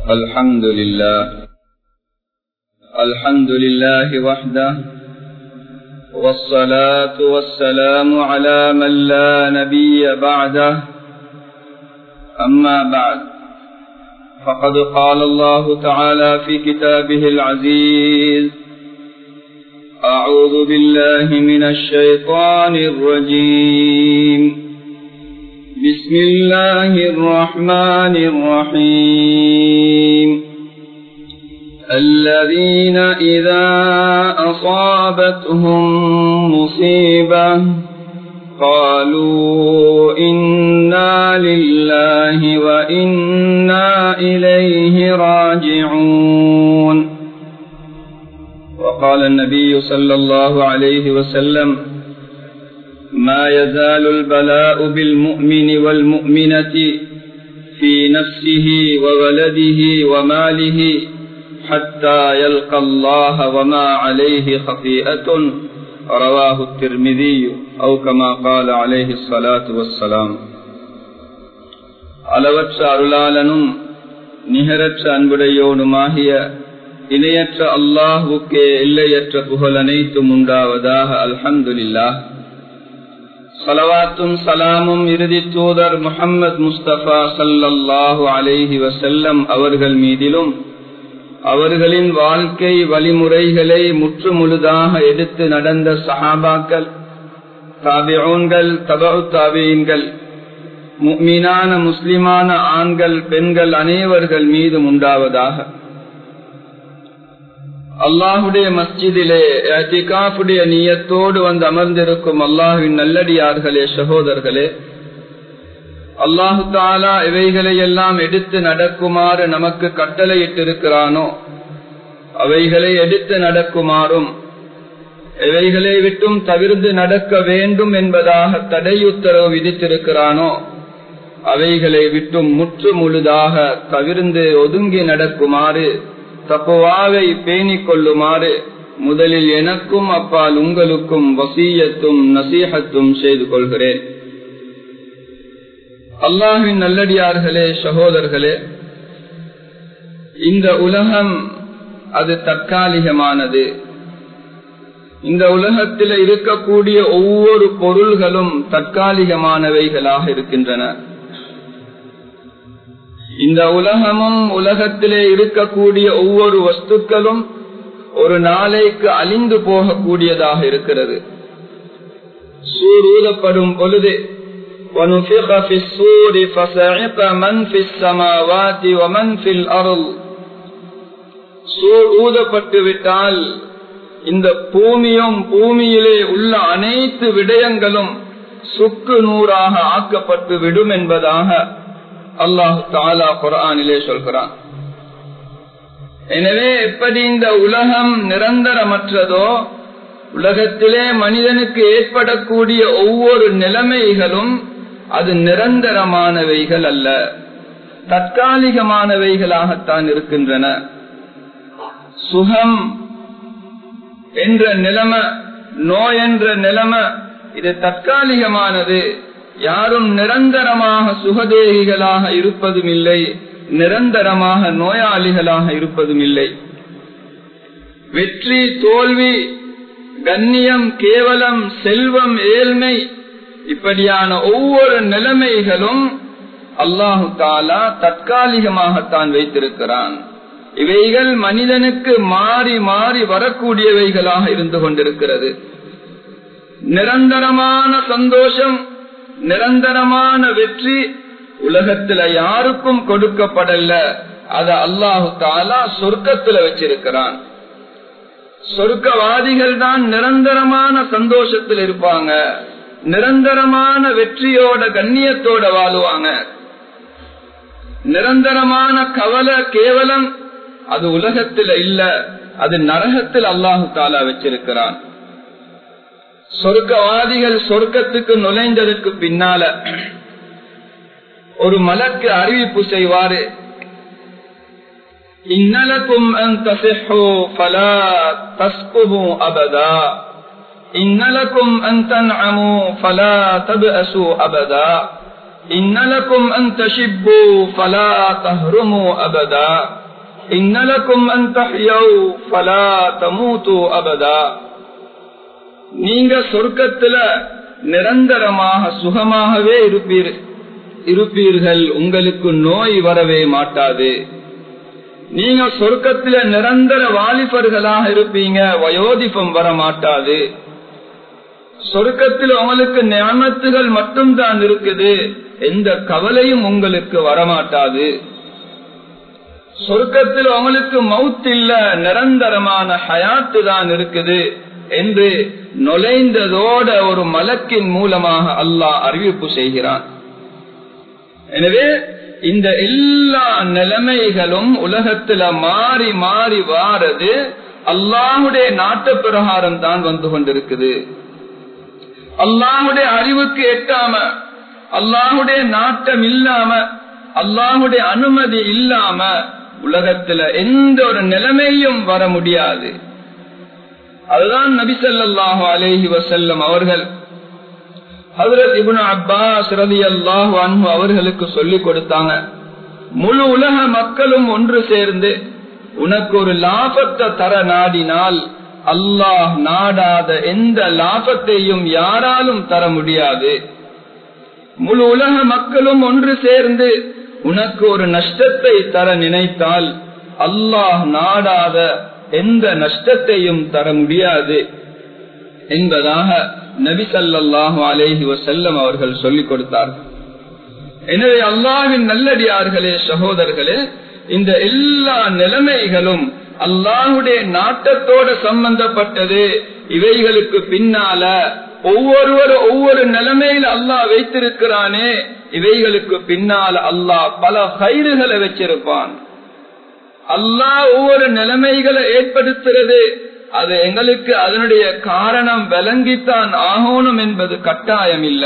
الحمد لله الحمد لله وحده والصلاة والسلام على من لا نبي بعده أما بعد فقد قال الله تعالى في كتابه العزيز أعوذ بالله من الشيطان الرجيم بسم الله الرحمن الرحيم الذين إذا أصابتهم مصيبة قالوا إنا لله وإنا إليه راجعون وقال النبي صلى الله عليه وسلم ما يزال البلاء بالمؤمن والمؤمنة في نفسه وولده وماله حتى يلقى الله وما عليه خطيئة رواه الترمذي أو كما قال عليه الصلاة والسلام அளவற்ற அருளாளனும் நிகரற்ற அன்புடையோனுமாகிய இணையற்ற அல்லாஹுக்கே எல்லையற்ற புகழ் அனைத்தும் உண்டாவதாக அல்ஹம்துலில்லாஹ் சலவாத்தும் சலாமும் இறுதி தூதர் முகம்மது முஸ்தபா சல்லல்லாஹு அலைஹி வசல்லம் அவர்கள் மீதிலும் அவர்களின் வாழ்க்கை வழிமுறைகளை முற்றுமுழுதாக எடுத்து நடந்த சஹாபாக்கள் தாபியோன்கள் தபு தாபியன்கள் மீனான முஸ்லிமான ஆண்கள் பெண்கள் அனைவர்கள் மீதும் உண்டாவதாக அல்லாஹுடைய மஸ்ஜிதிலே அத்திகாஃபுடைய நீயத்தோடு வந்து அமர்ந்திருக்கும் அல்லாஹுவின் நல்லடியார்களே சகோதரர்களே அல்லாஹு தாலா இவைகளை எல்லாம் எடுத்து நடக்குமாறு நமக்கு கட்டளையிட்டிருக்கிறானோ அவைகளை எடுத்து நடக்குமாறும் இவைகளை விட்டும் தவிர்த்து நடக்க வேண்டும் என்பதாக தடையுத்தரவு விதித்திருக்கிறானோ அவைகளை விட்டும் முற்று முழுதாக தவிர்ந்து ஒதுங்கி நடக்குமாறு தப்புவாவை பேணிக் கொள்ளுமாறு முதலில் எனக்கும் அப்பால் உங்களுக்கும் வசீயத்தும் நசீகத்தும் செய்து கொள்கிறேன் அல்லாஹின் நல்லடியார்களே சகோதரர்களே இந்த உலகம் அது தற்காலிகமானது இந்த உலகத்தில் இருக்கக்கூடிய ஒவ்வொரு பொருள்களும் தற்காலிகமானவைகளாக இருக்கின்றன இந்த உலகமும் உலகத்திலே இருக்கக்கூடிய ஒவ்வொரு வஸ்துக்களும் ஒரு நாளைக்கு அழிந்து போகக்கூடியதாக இருக்கிறது சூர் ஊதப்படும் பொழுது ونفخ في الصور فصعق من في السماوات ومن في الأرض சூர் ஊதப்பட்டு விட்டால் இந்த பூமியும் பூமியிலே உள்ள அனைத்து விடயங்களும் சுக்கு நூறாக ஆக்கப்பட்டு விடும் என்பதாக அல்லாஹு தாலா குரானிலே சொல்கிறான் எனவே எப்படி இந்த உலகம் நிரந்தரமற்றதோ உலகத்திலே மனிதனுக்கு ஏற்படக்கூடிய ஒவ்வொரு நிலைமைகளும் அது நிரந்தரமானவைகள் அல்ல தற்காலிகமானவைகளாகத்தான் இருக்கின்றன சுகம் என்ற நிலைமை நோய் என்ற நிலைமை இது தற்காலிகமானது யாரும் நிரந்தரமாக சுகதேகிகளாக இருப்பதும் இல்லை நிரந்தரமாக நோயாளிகளாக இருப்பதும் இல்லை வெற்றி தோல்வி கண்ணியம் கேவலம் செல்வம் ஏழ்மை இப்படியான ஒவ்வொரு நிலைமைகளும் அல்லாஹு தாலா தற்காலிகமாகத்தான் வைத்திருக்கிறான் இவைகள் மனிதனுக்கு மாறி மாறி வரக்கூடியவைகளாக இருந்து கொண்டிருக்கிறது நிரந்தரமான சந்தோஷம் நிரந்தரமான வெற்றி உலகத்துல யாருக்கும் கொடுக்கப்படல அத அல்லாஹு தாலா சொர்க்கத்துல வச்சிருக்கிறான் சொர்க்கவாதிகள் தான் நிரந்தரமான சந்தோஷத்தில் இருப்பாங்க நிரந்தரமான வெற்றியோட கண்ணியத்தோட வாழுவாங்க நிரந்தரமான கவலை கேவலம் அது உலகத்தில் இல்ல அது நரகத்தில் அல்லாஹு தாலா வச்சிருக்கிறான் சொர்க்கவாதிகள் சொர்க்கத்துக்கு நுழைந்ததற்கு பின்னால ஒரு மலக்கு அறிவிப்பு செய்வாரு இன்னலக்கும் அன் தசிஹு ஃபலா தஸ்குஹு அபதா இன்னலக்கும் அன் தன்அமு ஃபலா தபஅசு அபதா இன்னலக்கும் அன் தஷிப்பு ஃபலா தஹ்ருமு அபதா இன்னலக்கும் அபதா நீங்க சொர்க்கத்துல நிரந்தரமாக சுகமாகவே இருப்பீர் இருப்பீர்கள் உங்களுக்கு நோய் வரவே மாட்டாது நீங்க சொர்க்கத்தில நிரந்தர வாலிபர்களாக இருப்பீங்க வயோதிபம் வர மாட்டாது சொர்க்கத்தில் உங்களுக்கு ஞானத்துகள் மட்டும்தான் இருக்குது எந்த கவலையும் உங்களுக்கு வரமாட்டாது சொர்க்கத்தில் உங்களுக்கு மவுத் இல்ல நிரந்தரமான ஹயாத்து தான் இருக்குது என்று நுழைந்ததோட ஒரு மலக்கின் மூலமாக அல்லாஹ் அறிவிப்பு செய்கிறான் எனவே இந்த எல்லா நிலைமைகளும் உலகத்துல மாறி மாறி வாரது அல்லாஹுடைய நாட்டு பிரகாரம் தான் வந்து கொண்டிருக்குது அல்லாஹுடைய அறிவுக்கு எட்டாம அல்லாஹுடைய நாட்டம் இல்லாம அல்லாஹுடைய அனுமதி இல்லாம உலகத்துல எந்த ஒரு நிலைமையும் வர முடியாது அதுதான் நபிசல்லாஹு அலேஹி வசல்லம் அவர்கள் ஹசரத் இபுன் அப்பாஸ் ரதி அல்லாஹு அன்பு அவர்களுக்கு சொல்லிக் கொடுத்தாங்க முழு உலக மக்களும் ஒன்று சேர்ந்து உனக்கு ஒரு லாபத்தை தர நாடினால் அல்லாஹ் நாடாத எந்த லாபத்தையும் யாராலும் தர முடியாது முழு உலக மக்களும் ஒன்று சேர்ந்து உனக்கு ஒரு நஷ்டத்தை தர நினைத்தால் அல்லாஹ் நாடாத எந்த நஷ்டத்தையும் தர முடியாது என்பதாக நபி சல்லாஹூ அலேஹி வசல்லம் அவர்கள் சொல்லிக் கொடுத்தார்கள் எனவே அல்லாவின் நல்லடியார்களே சகோதரர்களே இந்த எல்லா நிலைமைகளும் அல்லாஹுடைய நாட்டத்தோட சம்பந்தப்பட்டது இவைகளுக்கு பின்னால ஒவ்வொருவரும் ஒவ்வொரு நிலைமையில் அல்லாஹ் வைத்திருக்கிறானே இவைகளுக்கு பின்னால் அல்லாஹ் பல கயிறுகளை வச்சிருப்பான் அல்லாஹ் ஒவ்வொரு நிலைமைகளை ஏற்படுத்துறது அது எங்களுக்கு அதனுடைய காரணம் விளங்கித்தான் ஆகணும் என்பது கட்டாயம் இல்ல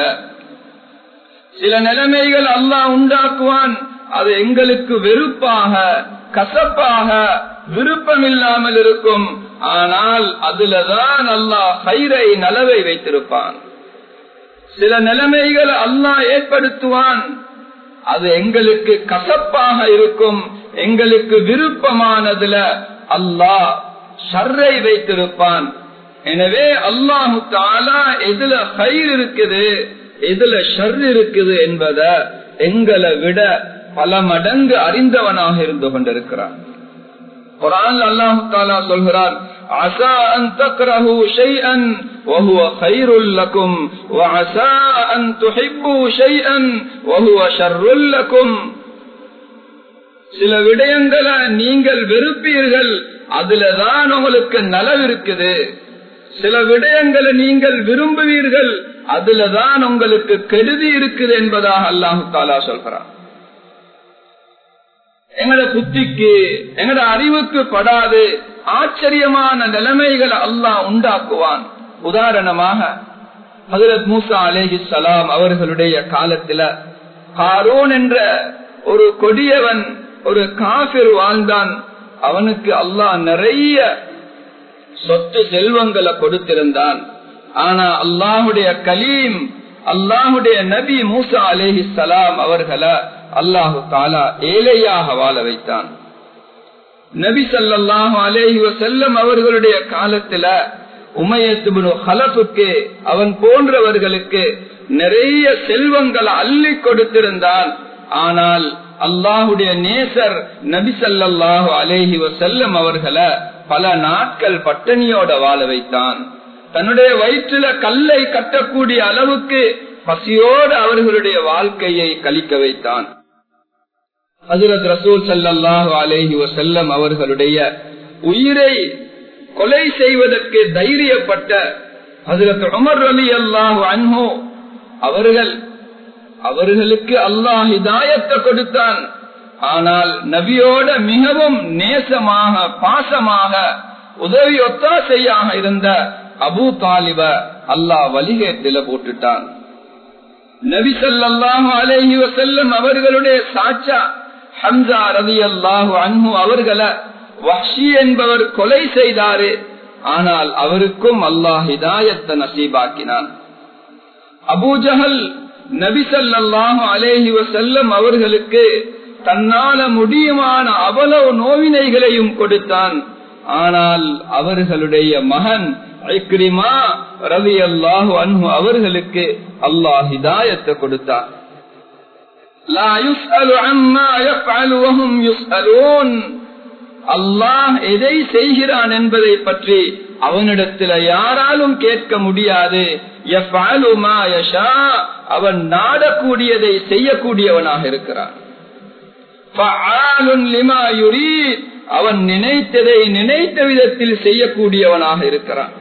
சில நிலைமைகள் அல்லாஹ் உண்டாக்குவான் அது எங்களுக்கு வெறுப்பாக கசப்பாக விருப்பம் இல்லாமல் இருக்கும் ஆனால் அதுலதான் அல்லாஹ் ஹைரை நலவை வைத்திருப்பான் சில நிலைமைகள் அல்லாஹ் ஏற்படுத்துவான் அது எங்களுக்கு கசப்பாக இருக்கும் எங்களுக்கு விருப்பமானதுல அல்லாஹ் ஷர்ரை வைத்திருப்பான் எனவே அல்லாஹு தாலா எதுல ஹைர் இருக்குது எதுல ஷர் இருக்குது என்பத எங்களை விட பல மடங்கு அறிந்தவனாக இருந்து கொண்டிருக்கிறான் குரான் அல்லாஹு தாலா சொல்கிறான் عسى أن تكرهوا شيئا وهو خير لكم وعسى أن تحبوا شيئا وهو شر لكم சில விடயங்களை நீங்கள் வெறுப்பீர்கள் அதுலதான் உங்களுக்கு நலவு இருக்குது சில விடயங்களை நீங்கள் விரும்புவீர்கள் அதுலதான் உங்களுக்கு கெடுதி இருக்குது என்பதாக அல்லாஹு தாலா சொல்கிறான் எங்கட புத்திக்கு எங்கட அறிவுக்கு படாது ஆச்சரியமான நிலைமைகளை அல்லாஹ் உண்டாக்குவான் உதாரணமாக ஹசரத் மூசா அலேஹி சலாம் அவர்களுடைய காலத்துல காரோன் என்ற ஒரு கொடியவன் ஒரு காபிர் வாழ்ந்தான் அவனுக்கு அல்லாஹ் நிறைய சொத்து செல்வங்களை கொடுத்திருந்தான் ஆனா அல்லாஹுடைய கலீம் அல்லாஹுடைய நபி மூசா அலேஹி சலாம் அவர்களை அல்லாஹு தாலா ஏழையாக வாழ வைத்தான் நபி சல்லாஹு அலேஹி வசல்லம் அவர்களுடைய காலத்துல உமையத்துபுனு ஹலப்புக்கு அவன் போன்றவர்களுக்கு நிறைய செல்வங்களை அள்ளி கொடுத்திருந்தான் ஆனால் அல்லாஹுடைய நேசர் நபி சல்லாஹு அலேஹி வசல்லம் அவர்களை பல நாட்கள் பட்டணியோட வாழ வைத்தான் தன்னுடைய வயிற்றுல கல்லை கட்டக்கூடிய அளவுக்கு பசியோடு அவர்களுடைய வாழ்க்கையை கழிக்க வைத்தான் ஹசரத் ரசூல் சல்லாஹு அலேஹி வசல்லம் அவர்களுடைய உயிரை கொலை செய்வதற்கு தைரியப்பட்ட ஹசரத் உமர் அலி அல்லாஹு அன்ஹோ அவர்கள் அவர்களுக்கு அல்லாஹ் ஹிதாயத்தை கொடுத்தான் ஆனால் நபியோட மிகவும் நேசமாக பாசமாக உதவி ஒத்தாசையாக இருந்த அபு தாலிப அல்லாஹ் வலிகேட்டில போட்டுட்டான் நபி சல்லாஹு அலேஹி வசல்லம் அவர்களுடைய சாச்சா ஹம்சா ரவி அல்லாஹு அன்ஹு அவர்களை வஷி என்பவர் கொலை செய்தாரு ஆனால் அவருக்கும் அல்லாஹ் ஹிதாயத்தை நசீபாக்கினான் அபூஜஹல் நபி சல்லாஹு அலேஹி வசல்லம் அவர்களுக்கு தன்னால முடியுமான அவ்வளவு நோவினைகளையும் கொடுத்தான் ஆனால் அவர்களுடைய மகன் ஐக்ரிமா ரவி அல்லாஹு அன்ஹு அவர்களுக்கு அல்லாஹ் ஹிதாயத்தை கொடுத்தான் அல்லாஹ் எதை செய்கிறான் என்பதை பற்றி அவனிடத்தில் யாராலும் கேட்க முடியாது அவன் நாடக்கூடியதை செய்யக்கூடியவனாக இருக்கிறான் அவன் நினைத்ததை நினைத்த விதத்தில் செய்யக்கூடியவனாக இருக்கிறான்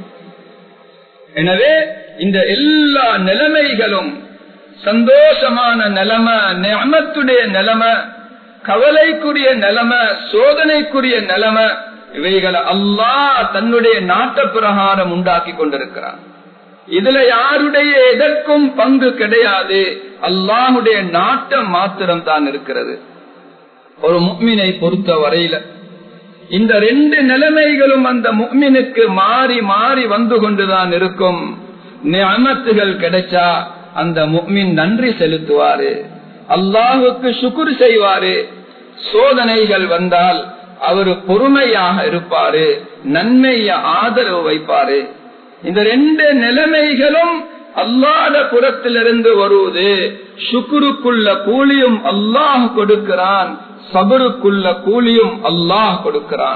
எனவே இந்த எல்லா நிலைமைகளும் சந்தோஷமான நிலைமை நியமத்துடைய நிலைமை கவலைக்குரிய நிலைமை சோதனைக்குரிய நிலைமை இவைகளை அல்லாஹ் தன்னுடைய நாட்ட பிரகாரம் உண்டாக்கி கொண்டிருக்கிறான் இதுல யாருடைய எதற்கும் பங்கு கிடையாது அல்லாஹுடைய நாட்டம் மாத்திரம் தான் இருக்கிறது ஒரு முக்மினை பொறுத்த வரையில இந்த ரெண்டு நிலைமைகளும் அந்த முக்மினுக்கு மாறி மாறி வந்து கொண்டுதான் இருக்கும் நியமத்துகள் கிடைச்சா அந்த முக்மின் நன்றி செலுத்துவாரு அல்லாஹுக்கு சுக்குர் செய்வாரு சோதனைகள் வந்தால் அவர் பொறுமையாக இருப்பாரு நன்மைய ஆதரவு வைப்பாரு இந்த ரெண்டு நிலைமைகளும் அல்லாத புறத்திலிருந்து வருவது சுக்குருக்குள்ள கூலியும் அல்லாஹ் கொடுக்கிறான் சபருக்குள்ள கூலியும் அல்லாஹ் கொடுக்கிறான்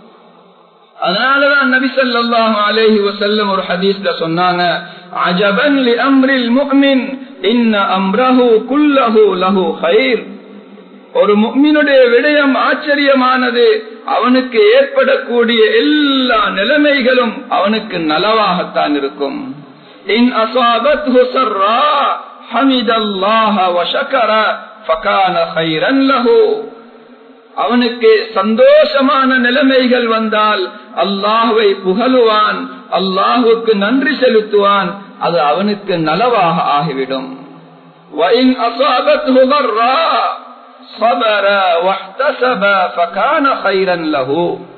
அதனாலதான் நபி ஸல்லல்லாஹு அலைஹி வஸல்லம் ஒரு ஹதீஸ்ல சொன்னாங்க அஜபன் லி அம்ரில் முஃமின் இன்ன அம்ரஹு குல்லஹு லஹு கைர் ஒரு முக்மினுடைய விடயம் ஆச்சரியமானது அவனுக்கு ஏற்படக்கூடிய எல்லா நிலைமைகளும் அவனுக்கு நலவாகத்தான் இருக்கும் இன் அசாபத்ஹு சர்ரா ஹமிதல்லாஹ வஷக்கர ஃபகான கைரன் லஹு அவனுக்கு சந்தோஷமான நிலைமைகள் வந்தால் அல்லாஹுவை புகழுவான் அல்லாஹுக்கு நன்றி செலுத்துவான் அது அவனுக்கு நலவாக ஆகிவிடும் وَإِنْ أَصَابَتْهُ ضَرَّاءٌ صَبَرَ وَاحْتَسَبَ فَكَانَ خَيْرًا لَهُ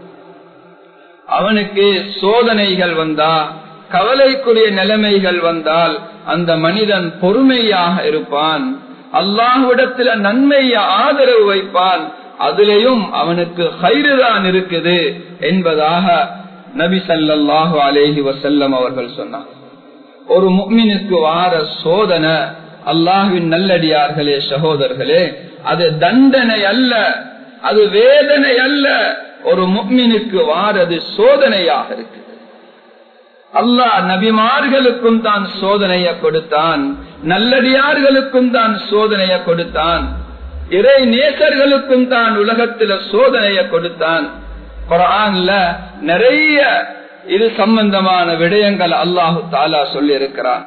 அவனுக்கு சோதனைகள் வந்தா கவலைக்குரிய நிலைமைகள் வந்தால் அந்த மனிதன் பொறுமையாக இருப்பான் அல்லாஹ்விடத்தில் நன்மைய ஆதரவு வைப்பான் அதிலேயும் அவனுக்கு ஹைறுதான் இருக்குது என்பதாக நபி சல்லாஹு அலேஹி வசல்லம் அவர்கள் சொன்னார் ஒரு முக்மினுக்கு வார சோதனை அல்லாஹுவின் நல்லடியார்களே சகோதரர்களே அது தண்டனை அல்ல அது வேதனை அல்ல ஒரு முக்மினுக்கு வாரது சோதனையாக இருக்கு அல்லாஹ் நபிமார்களுக்கும் தான் சோதனையை கொடுத்தான் நல்லடியார்களுக்கும் தான் சோதனையை கொடுத்தான் இறை நேசர்களுக்கும் தான் உலகத்துல சோதனையை கொடுத்தான் குரான்ல நிறைய இது சம்பந்தமான விடயங்கள் அல்லாஹு தாலா சொல்லி இருக்கிறான்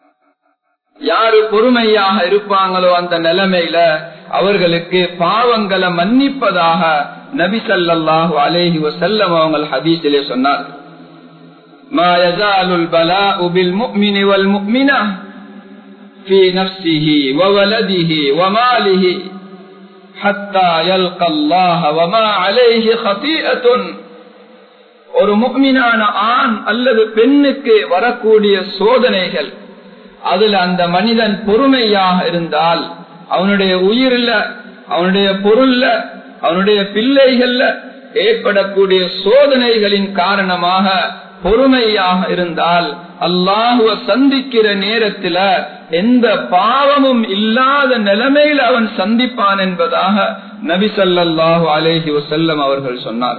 யாரு பொறுமையாக இருப்பாங்களோ அந்த நிலைமையில அவர்களுக்கு பாவங்களை மன்னிப்பதாக நபி சல்லாஹு அலேஹி வசல்லம் அவங்க ஹதீஸிலே சொன்னார் ما يزال البلاء بالمؤمن والمؤمنة في نفسه وولده وماله حتى يلقى الله وما عليه خطيئة ஒரு முக்மினான ஆண் அல்லது பெண்ணுக்கு வரக்கூடிய சோதனைகள் அதுல அந்த மனிதன் பொறுமையாக இருந்தால் அவனுடைய உயிரில் அவனுடைய பொருள்ல அவனுடைய பிள்ளைகள்ல ஏற்படக்கூடிய சோதனைகளின் காரணமாக பொறுமையாக இருந்தால் அல்லாஹுவ சந்திக்கிற நேரத்தில் எந்த பாவமும் இல்லாத நிலைமையில் அவன் சந்திப்பான் என்பதாக நபி சல்லாஹூ அலேஹி வசல்லம் அவர்கள் சொன்னார்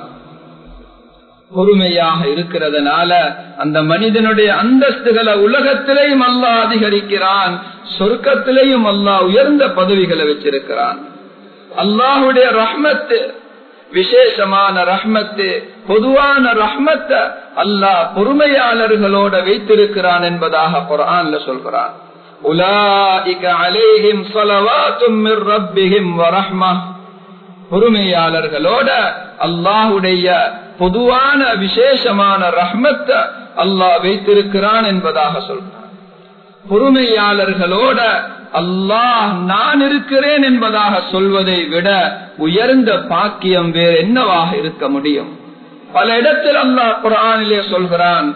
பொறுமையாக இருக்கிறதுனால அந்த மனிதனுடைய அந்தஸ்துகளை உலகத்திலேயும் அல்லா அதிகரிக்கிறான் சொர்க்கத்திலேயும் அல்லாஹ் உயர்ந்த பதவிகளை வச்சிருக்கிறான் அல்லாஹுடைய ரஹ்மத்து விசேஷமான ரஹ்மத்து பொதுவான ரஹ்மத்த அல்லாஹ் பொறுமையாளர்களோட வைத்திருக்கிறான் என்பதாக குரான்ல சொல்கிறான் பொறுமையாளர்களோட அல்லாஹுடைய பொதுவான விசேஷமான ரஹ்மத்த அல்லாஹ் வைத்திருக்கிறான் என்பதாக சொல்றான் பொறுமையாளர்களோட அல்லாஹ் நான் இருக்கிறேன் என்பதாக சொல்வதை விட உயர்ந்த பாக்கியம் வேறு என்னவாக இருக்க முடியும் பல இடத்தில் அல்லாஹ் குரானிலே சொல்கிறான்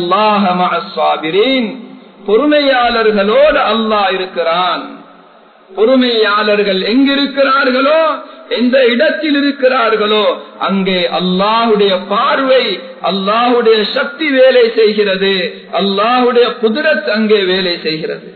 பொறுமையாளர்களோடு அல்லாஹ் இருக்கிறான் பொறுமையாளர்கள் எங்கிருக்கிறார்களோ எந்த இடத்தில் இருக்கிறார்களோ அங்கே அல்லாஹுடைய பார்வை அல்லாஹுடைய சக்தி வேலை செய்கிறது அல்லாஹுடைய குதிரத் அங்கே வேலை செய்கிறது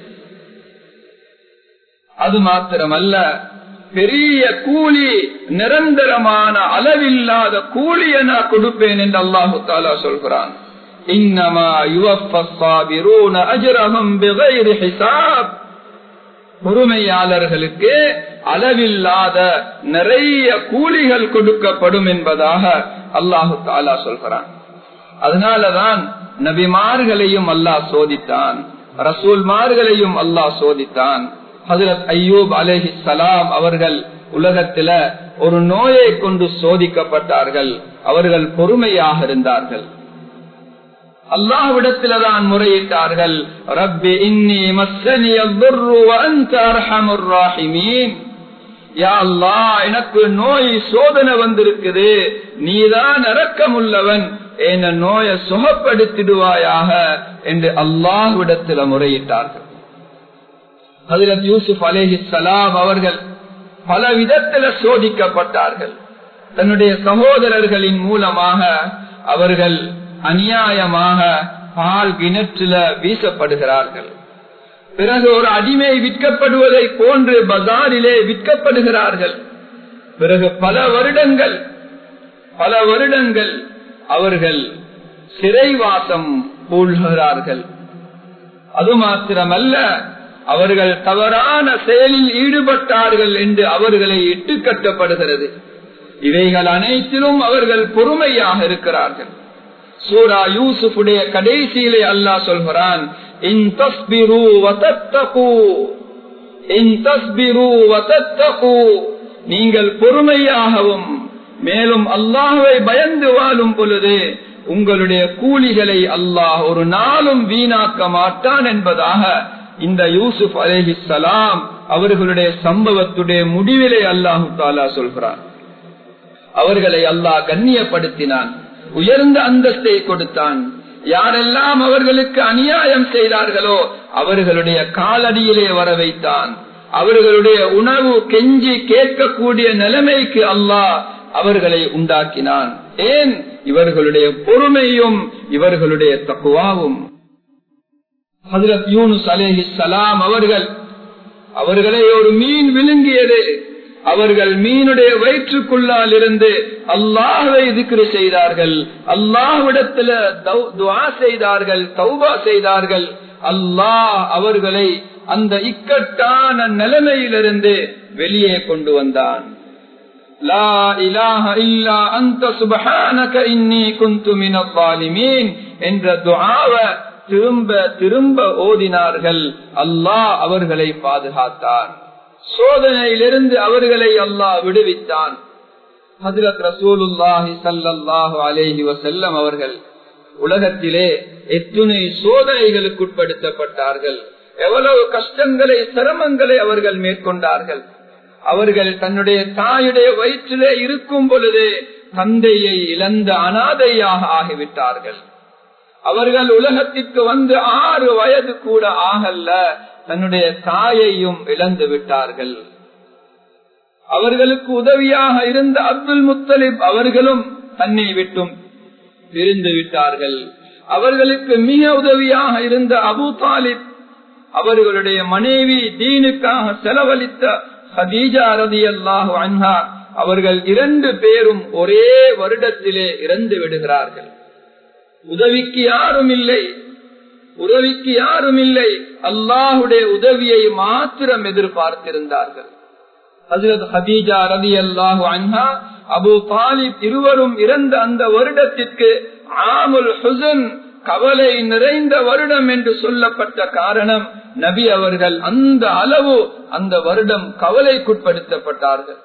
அது மாத்திரமல்ல பெரிய கூலி நிரந்தரமான அளவில்லாத கூலிய நான் கொடுப்பேன் என்று அல்லாஹு தாலா சொல்கிறான் இன்னமா யுவஃபஸ்ஸாபிரூன அஜ்ரஹும் பிகைரி ஹிசாப் பொறுமையாளர்களுக்கு அளவில்லாத நிறைய கூலிகள் கொடுக்கப்படும் என்பதாக அல்லாஹு தாலா சொல்கிறான் அதனாலதான் நபிமார்களையும் அல்லாஹ் சோதித்தான் ரசூல்மார்களையும் அல்லாஹ் சோதித்தான் ஹசரத் ஐயூப் அலேஹி சலாம் அவர்கள் உலகத்தில ஒரு நோயை கொண்டு சோதிக்கப்பட்டார்கள் அவர்கள் பொறுமையாக இருந்தார்கள் அல்லாஹ்விடத்தில்தான் முறையிட்டார்கள் ரப்பி இன்னி மஸ்ஸனி அத்துர்ரு வ அன்த அர்ஹமுர் ராஹிமீன் யா அல்லாஹ் எனக்கு நோய் சோதனை வந்திருக்குது நீதான் இரக்கமுள்ளவன் என்ன நோயை சுகப்படுத்திடுவாயாக என்று அல்லாஹ்விடத்தில் முறையிட்டார்கள் ஹஜரத் யூசுப் அலேஹி சலாம் அவர்கள் பல விதத்தில் சோதிக்கப்பட்டார்கள் தன்னுடைய சகோதரர்களின் மூலமாக அவர்கள் அநியாயமாக பால் கிணற்றில வீசப்படுகிறார்கள் பிறகு ஒரு அடிமை விற்கப்படுவதை போன்று பஜாரிலே விற்கப்படுகிறார்கள் பிறகு பல வருடங்கள் பல வருடங்கள் அவர்கள் சிறைவாசம் பூழ்கிறார்கள் அது மாத்திரமல்ல அவர்கள் தவறான செயலில் ஈடுபட்டார்கள் என்று அவர்களை இட்டு கட்டப்படுகிறது இவைகள் அனைத்திலும் அவர்கள் பொறுமையாக இருக்கிறார்கள் சூரா யூசுஃபுடைய கடைசியிலே அல்லாஹ் சொல்கிறான் நீங்கள் பொறுமையாகவும் மேலும் அல்லாஹுவை பயந்து வாழும் பொழுது உங்களுடைய கூலிகளை அல்லாஹ் ஒரு நாளும் வீணாக்க மாட்டான் என்பதாக இந்த யூசுப் அலேஹிசலாம் அவர்களுடைய சம்பவத்துடைய முடிவிலே அல்லாஹு தாலா சொல்கிறான் அவர்களை அல்லாஹ் கண்ணியப்படுத்தினான் உயர்ந்த அந்தஸ்தை கொடுத்தான் யாரெல்லாம் அவர்களுக்கு அநியாயம் செய்தார்களோ அவர்களுடைய காலடியிலே வர வைத்தான் அவர்களுடைய உணவு கெஞ்சி கேட்கக்கூடிய நிலைமைக்கு அல்லாஹ் அவர்களை உண்டாக்கினான் ஏன் இவர்களுடைய பொறுமையும் இவர்களுடைய தக்குவாவும் ஹசரத் யூனுஸ் அலேஹி சலாம் அவர்கள் அவர்களை ஒரு மீன் விழுங்கியது அவர்கள் மீனுடைய வயிற்றுக்குள்ளால் இருந்து அல்லாஹை திக்ரு செய்தார்கள் அல்லாஹ்விடத்துல துவா செய்தார்கள் தௌபா செய்தார்கள் அல்லாஹ் அவர்களை அந்த இக்கட்டான நிலைமையிலிருந்து வெளியே கொண்டு வந்தான் லா இலாஹ இல்லா அந்த சுபஹானக இன்னி குந்து மினல் ஸாலிமீன் என்ற துஆவை திரும்ப திரும்ப ஓதினார்கள் அல்லாஹ் அவர்களை பாதுகாத்தான் சோதனையிலிருந்து அவர்களை அல்லாஹ் விடுவித்தான் ஹசரத் ரசூலுல்லாஹி சல்லாஹு அலேஹி வசல்லம் அவர்கள் உலகத்திலே எத்துணை சோதனைகளுக்கு உட்படுத்தப்பட்டார்கள் எவ்வளவு கஷ்டங்களை சிரமங்களை அவர்கள் மேற்கொண்டார்கள் அவர்கள் தன்னுடைய தாயுடைய வயிற்றிலே இருக்கும் பொழுது தந்தையை இழந்த அனாதையாக ஆகிவிட்டார்கள் அவர்கள் உலகத்திற்கு வந்து ஆறு வயது கூட ஆகல்ல தன்னுடைய தாயையும் இழந்து விட்டார்கள் அவர்களுக்கு உதவியாக இருந்த அப்துல் முத்தலிப் அவர்களும் தன்னை விட்டும் பிரிந்து விட்டார்கள் அவர்களுக்கு மிக உதவியாக இருந்த அபு தாலிப் அவர்களுடைய மனைவி தீனுக்காக செலவழித்த ஹதீஜா ரதி அல்லாஹு அன்ஹா அவர்கள் இரண்டு பேரும் ஒரே வருடத்திலே இறந்து விடுகிறார்கள் உதவிக்கு யாரும் இல்லை உதவிக்கு யாரும் இல்லை அல்லாஹுடைய உதவியை மாத்திரம் எதிர்பார்த்திருந்தார்கள் ஹசரத் ஹதீஜா ரதி அல்லாஹு அன்ஹா அபு தாலிப் இருவரும் இறந்த அந்த வருடத்திற்கு ஆமுல் ஹுசன் கவலை நிறைந்த வருடம் என்று சொல்லப்பட்ட காரணம் நபி அவர்கள் அந்த அளவு அந்த வருடம் கவலைக்குட்படுத்தப்பட்டார்கள்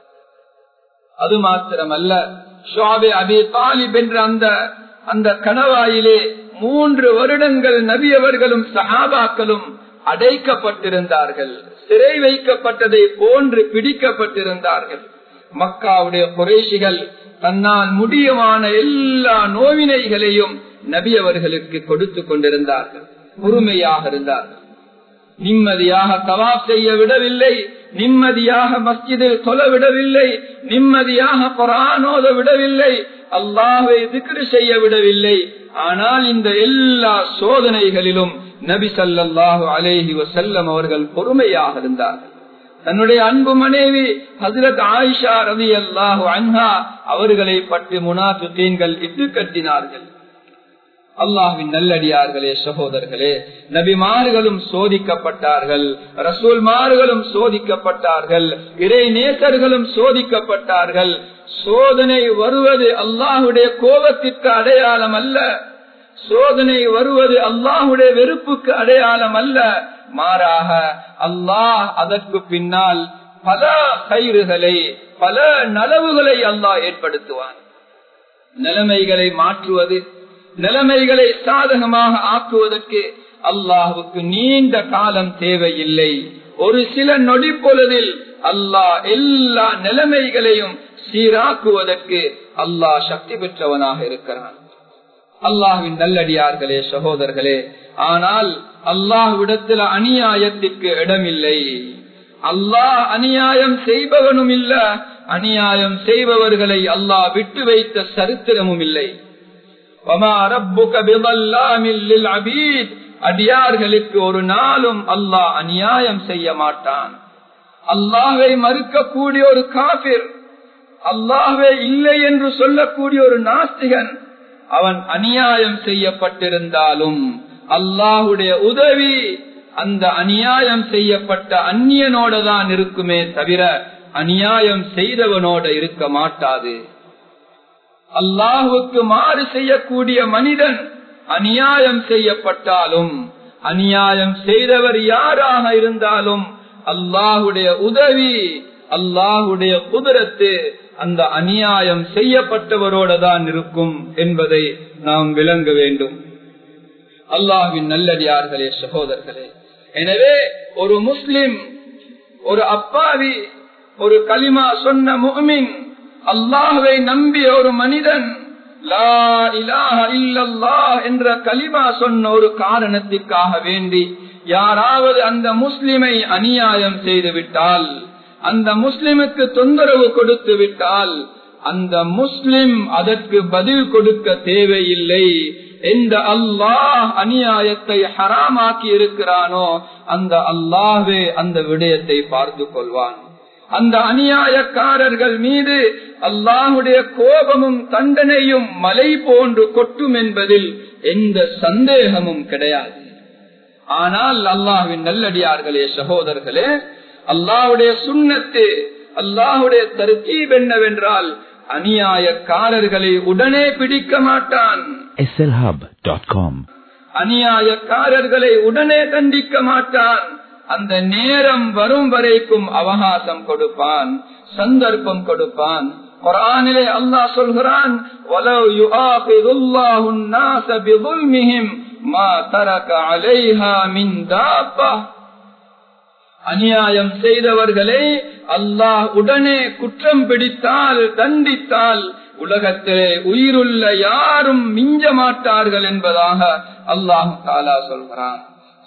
அது மாத்திரமல்ல ஷாபே அபி தாலிப் என்ற அந்த அந்த கணவாயிலே மூன்று வருடங்கள் நபி அவர்களும் சஹாபாக்களும் அடைக்கப்பட்டிருந்தார்கள் சிறை வைக்கப்பட்டதை போன்று பிடிக்கப்பட்டிருந்தார்கள் மக்காவுடைய குறைஷிகள் தன்னால் முடியமான எல்லா நோவினைகளையும் நபி அவர்களுக்கு கொடுத்து கொண்டிருந்தார்கள் பொறுமையாக இருந்தார்கள் நிம்மதியாக தவாப் செய்ய விடவில்லை நிம்மதியாக மஸ்ஜிதில் தொல விடவில்லை நிம்மதியாக குரானோத விடவில்லை அல்லாஹை திக்ரு செய்ய விடவில்லை ஆனால் இந்த எல்லா சோதனைகளிலும் நபி சல்லாஹு அலேஹி வசல்லம் அவர்கள் பொறுமையாக இருந்தார்கள் தன்னுடைய அன்பு மனைவி ஹசரத் ஆயிஷா ரவி அல்லாஹு அன்ஹா அவர்களை பற்றி முனாஃபிகீன்கள் இட்டு கட்டினார்கள் அல்லாஹின் நல்லடியார்களே சகோதரர்களே நபிமார்களும் சோதிக்கப்பட்டார்கள் ரசூல்மார்களும் சோதிக்கப்பட்டார்கள் இறை நேசர்களும் சோதிக்கப்பட்டார்கள் சோதனை வருவது அல்லாஹுடைய கோபத்திற்கு அடையாளம் அல்ல சோதனை வருவது அல்லாஹுடைய வெறுப்புக்கு அடையாளம் அல்ல மாறாக அல்லாஹ் அதற்கு பின்னால் பல கயிறுகளை பல நலவுகளை அல்லாஹ் ஏற்படுத்துவான் நிலைமைகளை மாற்றுவது நிலைமைகளை சாதகமாக ஆக்குவதற்கு அல்லாஹுக்கு நீண்ட காலம் தேவையில்லை ஒரு சில நொடி பொழுதில் அல்லாஹ் எல்லா நிலைமைகளையும் சீராக்குவதற்கு அல்லாஹ் சக்தி பெற்றவனாக இருக்கிறான் அல்லாஹுவின் நல்லடியார்களே சகோதரர்களே ஆனால் அல்லாஹ்விடத்தில் அநியாயத்திற்கு இடமில்லை அல்லாஹ் அநியாயம் செய்பவனும் இல்ல அநியாயம் செய்பவர்களை அல்லாஹ் விட்டு வைத்த சரித்திரமும் இல்லை அடியார்களுக்கு ஒரு நாளும் அல்லாஹ் அநியாயம் செய்ய மாட்டான் அல்லாஹை மறுக்கக்கூடிய ஒரு காபிர் அல்லாஹே இல்லை என்று சொல்லக்கூடிய ஒரு நாஸ்திகன் அவன் அநியாயம் செய்யப்பட்டிருந்தாலும் அல்லாஹுடைய உதவி அந்த அநியாயம் செய்யப்பட்ட அந்நியனோட தான் இருக்குமே தவிர அநியாயம் செய்தவனோட இருக்க மாட்டாது அல்லாஹுக்கு மாறு செய்யக்கூடிய மனிதன் அநியாயம் செய்யப்பட்டாலும் அநியாயம் செய்தவர் யாராக இருந்தாலும் அல்லாஹுடைய உதவி அல்லாஹுடைய குதிரத்து அந்த அநியாயம் செய்யப்பட்டவரோட தான் இருக்கும் என்பதை நாம் விளங்க வேண்டும் அல்லாஹின் நல்லடியார்களே சகோதரர்களே எனவே ஒரு முஸ்லிம் ஒரு அப்பாவி ஒரு களிமா சொன்ன முகமின் அல்லாஹுவை நம்பிய ஒரு மனிதன் லா இலாஹ இல்லல்லாஹ் என்ற கலிமா சொன்ன ஒரு காரணத்திற்காக வேண்டி யாராவது அந்த முஸ்லிமை அநியாயம் செய்து விட்டால் அந்த முஸ்லிமுக்கு தொந்தரவு கொடுத்து விட்டால் அந்த முஸ்லிம் அதற்கு பதில் கொடுக்க தேவையில்லை எந்த அல்லாஹ் அநியாயத்தை ஹராமாக்கி இருக்கிறானோ அந்த அல்லாஹே அந்த விடயத்தை பார்த்து கொள்வான் அந்த அநியாயக்காரர்கள் மீது அல்லாஹுடைய கோபமும் தண்டனையும் மலை போன்று கொட்டும் என்பதில் எந்த சந்தேகமும் கிடையாது ஆனால் அல்லாஹுவின் நல்லடியார்களே சகோதரர்களே அல்லாஹுடைய சுண்ணத்து அல்லாஹுடைய தருத்தீப் என்னவென்றால் அநியாயக்காரர்களை உடனே பிடிக்க மாட்டான் slhub.com அநியாயக்காரர்களை உடனே தண்டிக்க மாட்டான் அந்த நேரம் வரும் வரைக்கும் அவகாசம் கொடுப்பான் சந்தர்ப்பம் கொடுப்பான் குரானிலே அல்லாஹ் சொல்கிறான் وَلَوْ يُؤَاخِذُ اللَّهُ النَّاسَ بِظُلْمِهِمْ مَا تَرَكَ عَلَيْهَا مِنْ دَابَّةٍ அநியாயம் செய்தவர்களை அல்லாஹ் உடனே குற்றம் பிடித்தால் தண்டித்தால் உலகத்திலே உயிருள்ள யாரும் மிஞ்ச மாட்டார்கள் என்பதாக அல்லாஹு தாலா சொல்கிறான்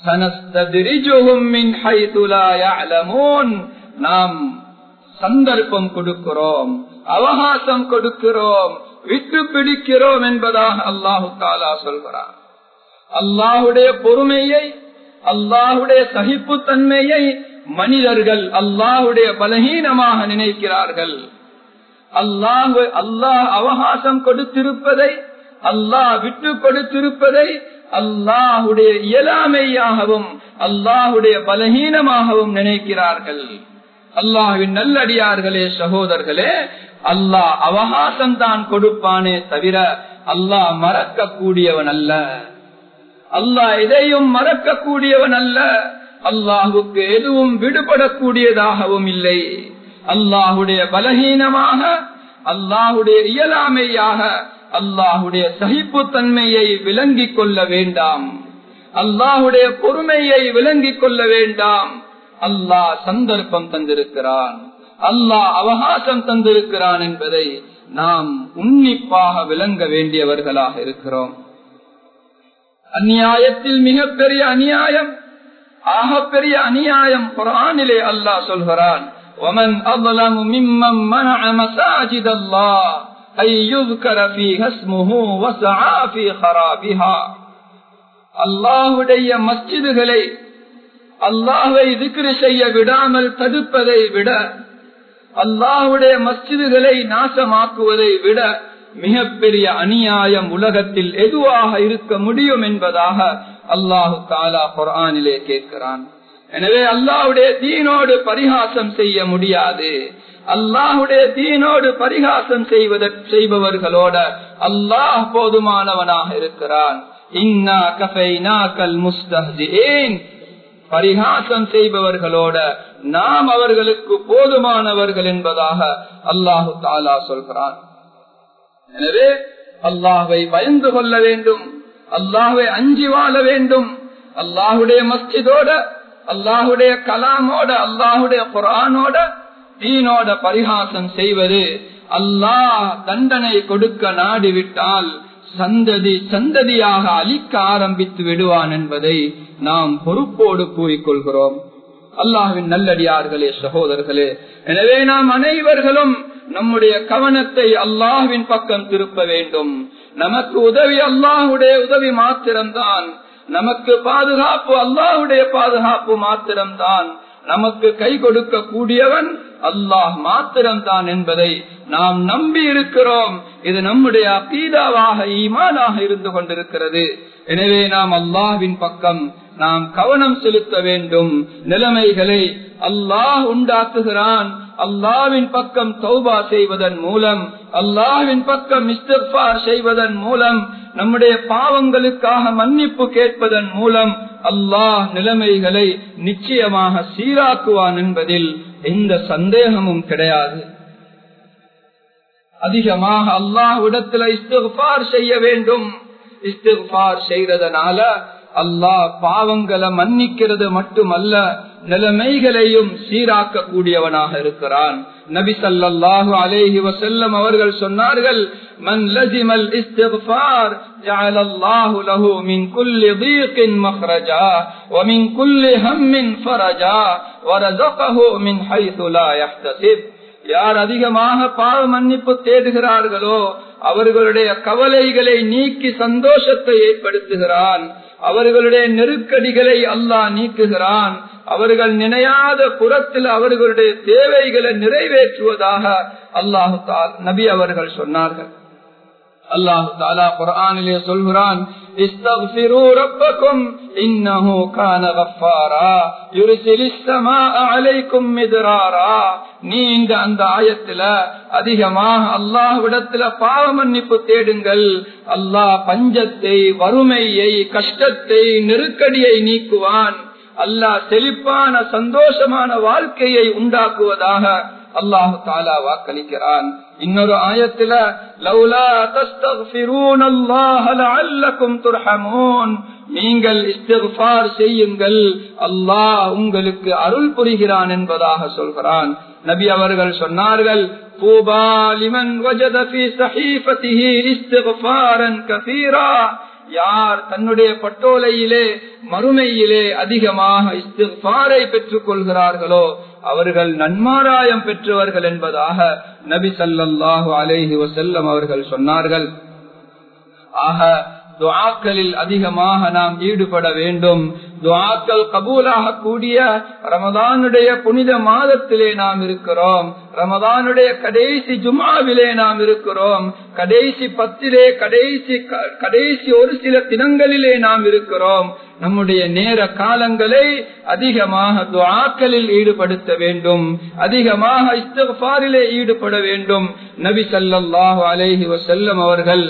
நாம் சந்தர்ப்பம் கொடுக்கிறோம் அவகாசம் கொடுக்கிறோம் விட்டு பிடிக்கிறோம் என்பதாக அல்லாஹு தாலா சொல்கிறான் அல்லாஹுடைய பொறுமையை அல்லாஹுடைய சகிப்பு தன்மையை மனிதர்கள் அல்லாஹுடைய பலகீனமாக நினைக்கிறார்கள் அல்லாஹ் அல்லாஹ் அவகாசம் கொடுத்திருப்பதை அல்லாஹ் விட்டு கொடுத்திருப்பதை அல்லாஹுடைய இயலாமையாகவும் அல்லாஹுடைய பலகீனமாகவும் நினைக்கிறார்கள் அல்லாஹுவின் நல்லடியார்களே சகோதரர்களே அல்லாஹ் அவகாசம் தான் கொடுப்பானே தவிர அல்லாஹ் மறக்க கூடியவன் அல்ல அல்லாஹ் எதையும் மறக்க கூடியவன் அல்ல அல்லாஹுக்கு எதுவும் விடுபடக்கூடியதாகவும் இல்லை அல்லாஹுடைய பலகீனமாக அல்லாஹுடைய இயலாமையாக அல்லாஹுடைய சகிப்பு தன்மையை விளங்கிக் கொள்ள வேண்டாம் அல்லாஹுடைய பொறுமையை விளங்கிக் கொள்ள வேண்டாம் அல்லாஹ் சந்தர்ப்பம் தந்திருக்கிறான் அல்லாஹ் அவகாசம் தந்திருக்கிறான் என்பதை நாம் உன்னிப்பாக விளங்க வேண்டியவர்களாக இருக்கிறோம் அந்நியாயத்தில் மிகப்பெரிய அநியாயம் ஆகப்பெரிய அநியாயம் குரானிலே அல்லாஹ் சொல்கிறான் ومن أظلم ممن منع مساجد الله أن يذكر فيها اسمه وسعى في خرابها அல்லாஹுடைய மஸ்ஜிதுகளை அல்லாஹை திக்ரு செய்ய விடாமல் தடுப்பதை விட அல்லாஹுடைய மஸ்ஜிதுகளை நாசமாக்குவதை விட மிகப்பெரிய அநியாயம் உலகத்தில் எதுவாக இருக்க முடியும் என்பதாக அல்லாஹு தாலா குரானிலே கேட்கிறான் எனவே அல்லாஹுடைய தீனோடு பரிகாசம் செய்ய முடியாது அல்லாஹுடைய தீனோடு பரிகாசம் செய்வதற்கு செய்பவர்களோட அல்லாஹ் போதுமானவனாக இருக்கிறான் இன்னா கஃபைனாக்கல் முஸ்தஹ்ஜிஈன் பரிகாசம் செய்பவர்களோட நாம் அவர்களுக்கு போதுமானவர்கள் என்பதாக அல்லாஹு தாலா சொல்கிறான் எனவே அல்லாஹை பயந்து கொள்ள வேண்டும் அல்லாஹை அஞ்சி வாழ வேண்டும் அல்லாஹுடைய மஸ்ஜிதோட அல்லாஹுடைய கலாமோட அல்லாஹுடைய குரானோட தீனோட பரிகாசம் செய்வது அல்லாஹ் தண்டனை கொடுக்க நாடிவிட்டால் சந்ததி சந்ததியாக அழிக்க ஆரம்பித்து விடுவான் என்பதை நாம் பொறுப்போடு கூறிக்கொள்கிறோம் அல்லாஹின் நல்லடியார்களே சகோதரர்களே எனவே நாம் அனைவர்களும் நம்முடைய கவனத்தை அல்லாஹ்வின் பக்கம் திருப்ப வேண்டும் நமக்கு உதவி அல்லாஹுடைய உதவி மாத்திரம்தான் நமக்கு பாதுகாப்பு அல்லாஹுடைய பாதுகாப்பு மாத்திரம்தான் நமக்கு கை கொடுக்க கூடியவன் அல்லாஹ் மாத்திரம்தான் என்பதை நாம் நம்பி இருக்கிறோம் இது நம்முடைய அபீதாவாக ஈமானாக இருந்து கொண்டிருக்கிறது எனவே நாம் அல்லாஹ்வின் பக்கம் நாம் கவனம் செலுத்த வேண்டும் நிலைமைகளை அல்லாஹ் உண்டாக்குகிறான் அல்லாவின் பக்கம் தௌபா செய்வதன் மூலம் அல்லாவின் பக்கம் இஸ்திஃபார் செய்வதன் மூலம் நம்முடைய பாவங்களுக்காக மன்னிப்பு கேட்பதன் மூலம் அல்லாஹ் நிலைமைகளை நிச்சயமாக சீராக்குவான் என்பதில் எந்த சந்தேகமும் கிடையாது அதிகமாக அல்லாஹ் இடத்துல இஸ்திஃபார் செய்ய வேண்டும் இஸ்திஃபார் செய்யறதுனால அல்லாஹ் பாவங்களை மன்னிக்கிறது மட்டுமல்ல நிலைமைகளையும் சீராக்க கூடியவனாக இருக்கிறான் நபி சல்லாஹு அலேஹி வசல்லம் அவர்கள் சொன்னார்கள் من لزم الاستغفار جعل الله له من كل ضيق مخرجا ومن كل هم فرجا ورزقه من حيث لا يحتسب யார் அதிகமாக பாவ மன்னிப்பு தேடுகிறார்களோ அவர்களுடைய கவலைகளை நீக்கி சந்தோஷத்தை ஏற்படுத்துகிறான் அவர்களுடைய நெருக்கடிகளை அல்லாஹ் நீக்குகிறான் அவர்கள் நினையாத புறத்தில் அவர்களுடைய தேவைகளை நிறைவேற்றுவதாக அல்லாஹு நபி அவர்கள் சொன்னார்கள் அல்லாஹு தாலா குரானிலே சொல்கிறான் استغفروا ربكم إنه كان غفارا يرسل السماء عليكم مدرارا நீங்க அந்த ஆயத்துல அதிகமாக அல்லாஹ்விடத்துல பாவ மன்னிப்பு தேடுங்கள் அல்லாஹ் பஞ்சத்தை வறுமையை கஷ்டத்தை நெருக்கடியை நீக்குவான் அல்லாஹ் செழிப்பான சந்தோஷமான வாழ்க்கையை உண்டாக்குவதாக அல்லாஹு தாலா வாக்களிக்கிறான் இன்னொரு ஆயத்துல லவ்லா தஸ்தக்ஃபிரூன் அல்லாஹ் லஅல்லக்கும் துர்ஹமூன் நீங்கள் இஸ்திக்ஃபார் செய்யுங்கள் அல்லாஹ் உங்களுக்கு அருள் புரிகிறான் என்பதாக சொல்கிறான் நபி அவர்கள் சொன்னார்கள் பூபா லிமன் வஜத ஃபீ ஸஹீஃபதிஹி இஸ்திக்ஃபாரன் கஸீரா யார் தன்னுடைய பட்டோலையிலே மறுமையிலே அதிகமாக இஸ்திஃபாரை பெற்றுக் கொள்கிறார்களோ அவர்கள் நன்மாராயம் பெற்றவர்கள் என்பதாக நபி சல்லாஹூ அலேஹி வசல்லம் அவர்கள் சொன்னார்கள் ஆக துவாக்களில் அதிகமாக நாம் ஈடுபட வேண்டும் துவாக்கள் கபூலாக கூடிய ரமதானுடைய புனித மாதத்திலே நாம் இருக்கிறோம் ரமதானுடைய கடைசி ஜுமாவிலே நாம் இருக்கிறோம் கடைசி பத்திலே கடைசி கடைசி ஒரு சில தினங்களிலே நாம் இருக்கிறோம் நம்முடைய நேர காலங்களை அதிகமாக துவாக்களில் ஈடுபடுத்த வேண்டும் அதிகமாக இஸ்தஃபாரிலே ஈடுபட வேண்டும் நபி சல்லாஹூ அலேஹி வசல்லம் அவர்கள்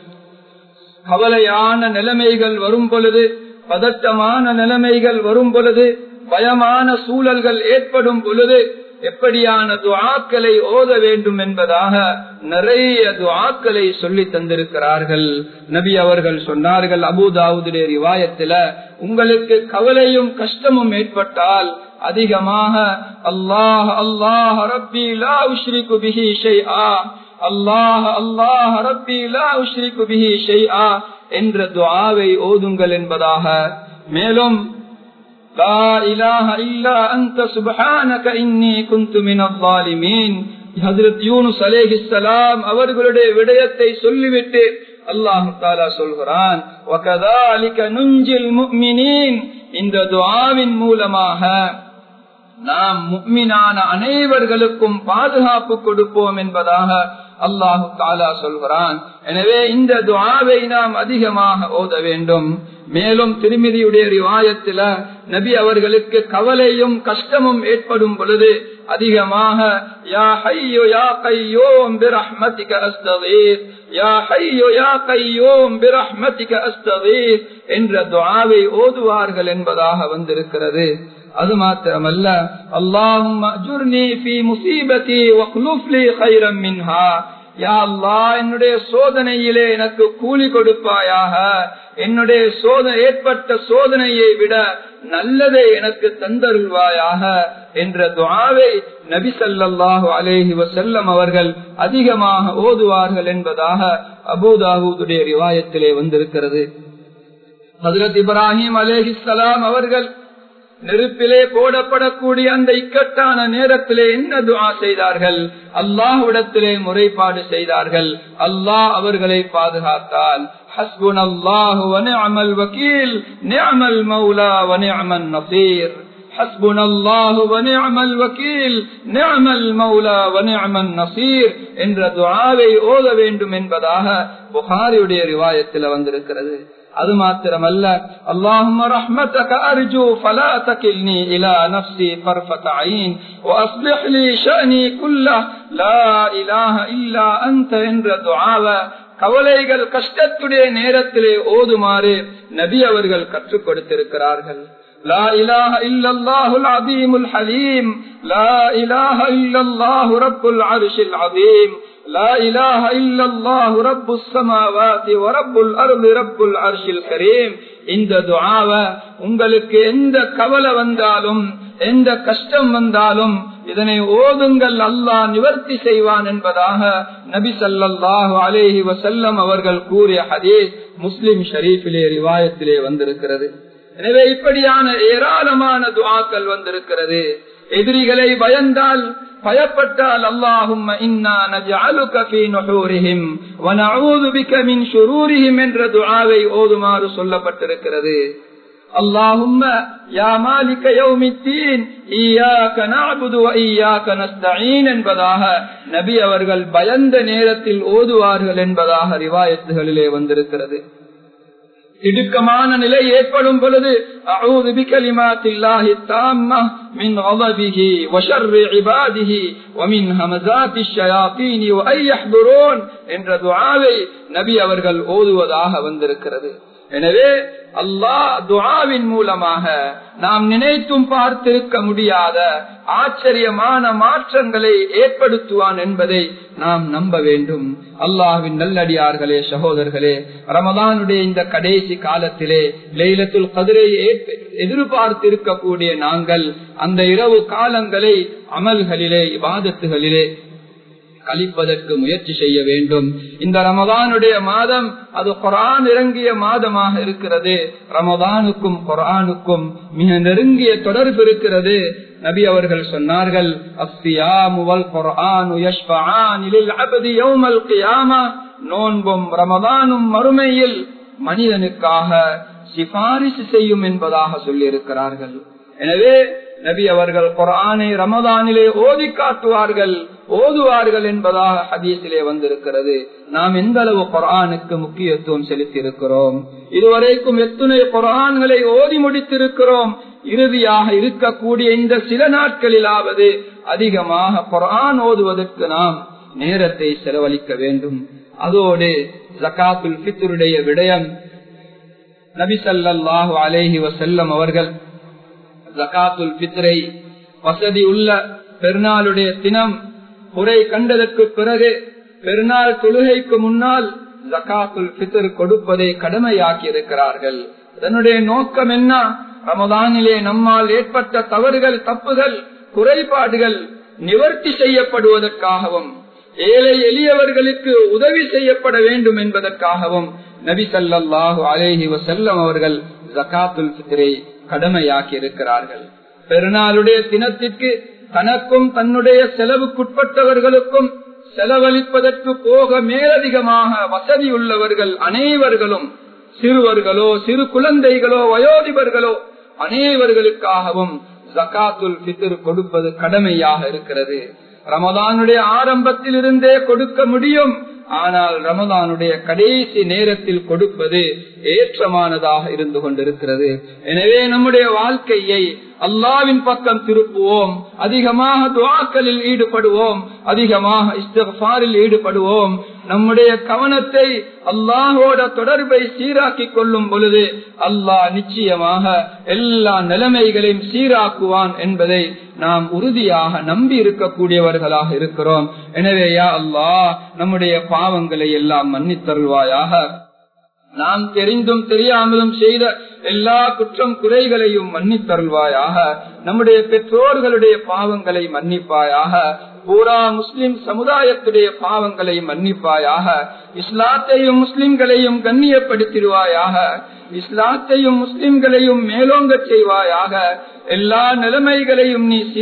கவலையான நிலைமைகள் வரும் பொழுது பதட்டமான நிலைமைகள் வரும் பொழுது பயமான சூழல்கள் ஏற்படும் பொழுது எப்படியான துவாக்களை ஓத வேண்டும் என்பதாக நிறைய துவாக்களை சொல்லி தந்திருக்கிறார்கள் நபி அவர்கள் சொன்னார்கள் அபுதாவுடைய ரிவாயத்தில உங்களுக்கு கவலையும் கஷ்டமும் ஏற்பட்டால் அதிகமாக அல்லாஹ் அல்லாஹ் ரப்பி லா உஷ்ரிகு பிஹி ஷைஆ அல்லாஹ் அல்லாஹ் ரப்பி லா உஷ்ரிகு பிஹி ஷைஆ என்ற துஆவை ஓதுங்கள் என்பதாக மேலும் لا إله إلا أنت سبحانك إني كنت من الظالمين ஹசரத் யூனுஸ் அலேஹிஸ்லாம் அவர்களுடைய விடயத்தை சொல்லிவிட்டு அல்லாஹு தாலா சொல்கிறான் இந்த துவாவின் மூலமாக நாம் முக்மினான அனைவர்களுக்கும் பாதுகாப்பு கொடுப்போம் என்பதாக அல்லாஹு தாலா சொல்கிறான் எனவே இந்த துவாவை நாம் அதிகமாக ஓத வேண்டும் மேலும் திருமதியுடைய ரிவாயத்தில நபி அவர்களுக்கு கவலையும் கஷ்டமும் ஏற்படும் பொழுது அதிகமாக யா ஹையோ யா கையோம் பிரஹ்மதிக அஸ்தகீர் யா ஹையோ யா கையோம் பிரஹ்மதிக அஸ்தகீர் என்ற துஆவை ஓதுவார்கள் என்பதாக வந்திருக்கிறது அது மாத்திரமல்ல அல்லாஹும் அஜுர்னி ஃபீ முசீபதி வக்லுஃப் லீ கைரம் மின்ஹா யா அல்லாஹ் என்னுடைய சோதனையிலே எனக்கு கூலி கொடுப்பாயாக என்னுடைய சோதனை ஏற்பட்ட சோதனையை விட நல்லதை எனக்கு தந்தருள்வாயாக என்ற துவாவை நபி சல்லாஹு அலேஹி வசல்லம் அவர்கள் அதிகமாக ஓதுவார்கள் என்பதாக அபூதாஹூதுடைய ரிவாயத்திலே வந்திருக்கிறது ஹசரத் இப்ராஹிம் அலேஹிசலாம் அவர்கள் நெருப்பிலே போடப்படக்கூடிய அந்த இக்கட்டான நேரத்திலே என்ன துவா செய்தார்கள் அல்லாஹ்விடத்திலே முறைப்பாடு செய்தார்கள் அல்லாஹ் அவர்களை பாதுகாத்தால் حسبنا الله ونعم الوكيل نعم المولى ونعم النصير حسبنا الله ونعم الوكيل نعم المولى ونعم النصير என்ற துஆவை ஓத வேண்டும் என்பதாக புகாரியுடைய ரிவாயத்தில் வந்திருக்கிறது அது மாத்திரமல்ல اللهم رحمتك ارجو فلا تكلني الى نفسي طرفه عين واصلح لي شاني كله لا اله الا انت என்ற துஆவை கவலைகள் கஷ்டத்துடைய நேரத்திலே ஓதுமாறு நபி அவர்கள் கற்றுக் கொடுத்திருக்கிறார்கள் لا إله إلا الله العظيم الحليم لا إله إلا الله رب العرش العظيم لا إله إلا الله رب السماوات ورب الأرض رب العرش الكريم இந்த துஆவ உங்களுக்கு எந்த கவலை வந்தாலும் எந்த கஷ்டம் வந்தாலும் இதனை ஓதுங்கள் அல்லாஹ் நிவர்த்தி செய்வான் என்பதாக நபி சல்லாஹு அலேஹி வசல்லம் அவர்கள் கூறிய ஹதீஸ் முஸ்லிம் ஷரீஃபிலே ரிவாயத்திலே வந்திருக்கிறது எனவே இப்படியான ஏராளமான துவாக்கள் வந்திருக்கிறது எதிரிகளை பயந்தால் பயப்பட்டால் அல்லாஹும் என்ற துஆவை ஓதுமாறு சொல்லப்பட்டிருக்கிறது اللهم يا مالك يوم الدين إياك نعبد وإياك نستعين என்பதாக நபி அவர்கள் பயந்த நேரத்தில் ஓதுவார்கள் என்பதாக ரிவாயத்துகளிலே வந்திருக்கிறது இடுக்கமான நிலை ஏற்படும் பொழுது அஊது பிகலிமாத்தில்லாஹி தாம்ம மின் غضبه وشر عباده ومن همزات الشياطين وأن يحضرون என்ற துஆவை நபி அவர்கள் ஓதுவதாக வந்திருக்கிறது எனவே அல்லாஹ் துஆவின் மூலமாக நாம் நினைத்தும் பார்த்திருக்க முடியாத ஆச்சரியமான மாற்றங்களை ஏற்படுத்துவான் என்பதை நாம் நம்ப வேண்டும் அல்லாஹ்வின் நல்லடியார்களே சகோதரர்களே ரமதானுடைய இந்த கடைசி காலத்திலே லைலத்துல் கதிரை எதிர்பார்த்திருக்கக்கூடிய நாங்கள் அந்த இரவு காலங்களை அமல்களிலே இபாதத்துகளிலே கழிப்பதற்கு முயற்சி செய்ய வேண்டும் இந்த ரமதானுடைய மாதம் அது குரான் இறங்கிய மாதமாக இருக்கிறது ரமதானுக்கும் குரானுக்கும் மிக நெருங்கிய தொடர்பு இருக்கிறது நபி அவர்கள் சொன்னார்கள் நோன்பும் ரமதானும் மறுமையில் மனிதனுக்காக சிபாரிசு செய்யும் என்பதாக சொல்லியிருக்கிறார்கள் எனவே நபி அவர்கள் குரானை ரமதானிலே ஓதி காட்டுவார்கள் ஓதுவார்கள் என்பதாக ஹதீஸிலே வந்திருக்கிறது நாம் எந்த அளவு குரானுக்கு முக்கியத்துவம் செலுத்தி இருக்கிறோம் இதுவரைக்கும் எத்தனை குரான்களை ஓதி முடித்திருக்கிறோம் இறுதியாக இருக்கக்கூடிய இந்த சில நாட்களிலாவது அதிகமாக குரான் ஓதுவதற்கு நாம் நேரத்தை செலவழிக்க வேண்டும் அதோடு ஜக்காத்துல் பித்தருடைய விடயம் நபி சல்லாஹூ அலேஹி வசல்லம் அவர்கள் ஜக்காத்துல் பித்ரை வசதி உள்ள பெருநாளுடைய தினம் குறை கண்டதற்கு பிறகு பெருநாள் தொழுகைக்கு முன்னால் ஜக்காத்துல் பித்தர் கொடுப்பதை கடமையாக்கி இருக்கிறார்கள் அதனுடைய நோக்கம் என்ன ரமதானிலே நம்மால் ஏற்பட்ட தவறுகள் தப்புகள் குறைபாடுகள் நிவர்த்தி செய்யப்படுவதற்காகவும் ஏழை எளியவர்களுக்கு உதவி செய்யப்பட வேண்டும் என்பதற்காகவும் நபி சல்லாஹு அலேஹி வசல்லம் அவர்கள் ஜக்காத்துல் பித்ரை கடமையாக்கி இருக்கிறார்கள் பெருநாளுடைய தினத்திற்கு தனக்கும் தன்னுடைய செலவுக்குட்பட்டவர்களுக்கும் செலவழிப்பதற்கு போக மேலதிகமாக வசதி உள்ளவர்கள் அனைவர்களும் சிறுவர்களோ சிறு குழந்தைகளோ வயோதிபர்களோ அனைவர்களுக்காகவும் ஜக்காத்துல் பித்ர் கொடுப்பது கடமையாக இருக்கிறது ரமதானுடைய ஆரம்பத்தில் இருந்தே கொடுக்க முடியும் ஆனால் ரமதானுடைய கடைசி நேரத்தில் கொடுப்பது ஏற்றமானதாக இருந்து கொண்டிருக்கிறது எனவே நம்முடைய வாழ்க்கையை அல்லாவின் பக்கம் திருப்புவோம் அதிகமாக துவாக்களில் ஈடுபடுவோம் அதிகமாக இஸ்தாரில் ஈடுபடுவோம் நம்முடைய கவனத்தை அல்லாஹோட தொடர்பை சீராக்கி கொள்ளும் பொழுது அல்லாஹ் நிச்சயமாக எல்லா நிலைமைகளையும் சீராக்குவான் என்பதை நாம் உறுதியாக நம்பி இருக்கக்கூடியவர்களாக இருக்கிறோம் எனவே யா அல்லாஹ் நம்முடைய பாவங்களை எல்லாம் மன்னித்தருள்வாயாக நாம் தெரிந்தும் தெரியாமலும் செய்த எல்லா குற்றம் குறைகளையும் மன்னித்தருள்வாயாக நம்முடைய பெற்றோர்களுடைய பாவங்களை மன்னிப்பாயாக பூரா முஸ்லிம் சமுதாயத்துடைய பாவங்களை மன்னிப்பாயாக இஸ்லாத்தையும் முஸ்லிம்களையும் கண்ணியப்படுத்திடுவாயாக இஸ்லாத்தையும் முஸ்லிம்களையும் மேலோங்க செய்வாயாக எல்லா நிலைமைகளையும் நீ